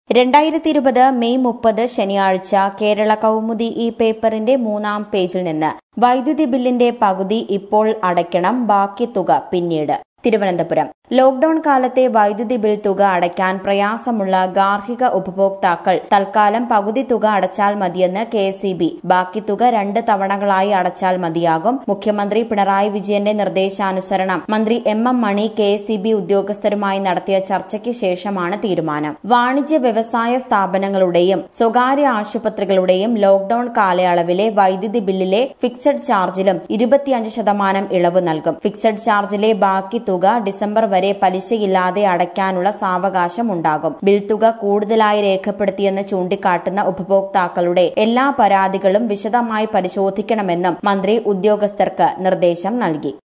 രണ്ടായിരത്തി ഇരുപത് മെയ് മുപ്പത് ശനിയാഴ്ച കേരള കൗമുദി ഈ പേപ്പറിന്റെ മൂന്നാം പേജിൽ നിന്ന് വൈദ്യുതി ബില്ലിന്റെ പകുതി ഇപ്പോൾ അടയ്ക്കണം ബാക്കി തുക പിന്നീട് തിരുവനന്തപുരം ലോക്ഡൌൺ കാലത്തെ വൈദ്യുതി ബിൽ തുക അടയ്ക്കാൻ പ്രയാസമുള്ള ഗാർഹിക ഉപഭോക്താക്കൾ തൽക്കാലം പകുതി തുക അടച്ചാൽ മതിയെന്ന് കെ ബാക്കി തുക രണ്ട് തവണകളായി അടച്ചാൽ മതിയാകും മുഖ്യമന്ത്രി പിണറായി വിജയന്റെ നിർദ്ദേശാനുസരണം മന്ത്രി എം എം മണി കെ ഉദ്യോഗസ്ഥരുമായി നടത്തിയ ചർച്ചയ്ക്ക് ശേഷമാണ് തീരുമാനം വാണിജ്യ വ്യവസായ സ്ഥാപനങ്ങളുടെയും സ്വകാര്യ ആശുപത്രികളുടെയും ലോക്ഡൌൺ കാലയളവിലെ വൈദ്യുതി ബില്ലിലെ ഫിക്സഡ് ചാർജിലും ഇരുപത്തിയഞ്ച് ശതമാനം ഇളവ് നൽകും ഫിക്സഡ് ചാർജിലെ ബാക്കി തുക ഡിസംബർ വരെ പലിശയില്ലാതെ അടയ്ക്കാനുള്ള സാവകാശം ഉണ്ടാകും ബിൽ തുക കൂടുതലായി രേഖപ്പെടുത്തിയെന്ന് ചൂണ്ടിക്കാട്ടുന്ന ഉപഭോക്താക്കളുടെ എല്ലാ പരാതികളും വിശദമായി പരിശോധിക്കണമെന്നും മന്ത്രി ഉദ്യോഗസ്ഥർക്ക് നിർദ്ദേശം നൽകി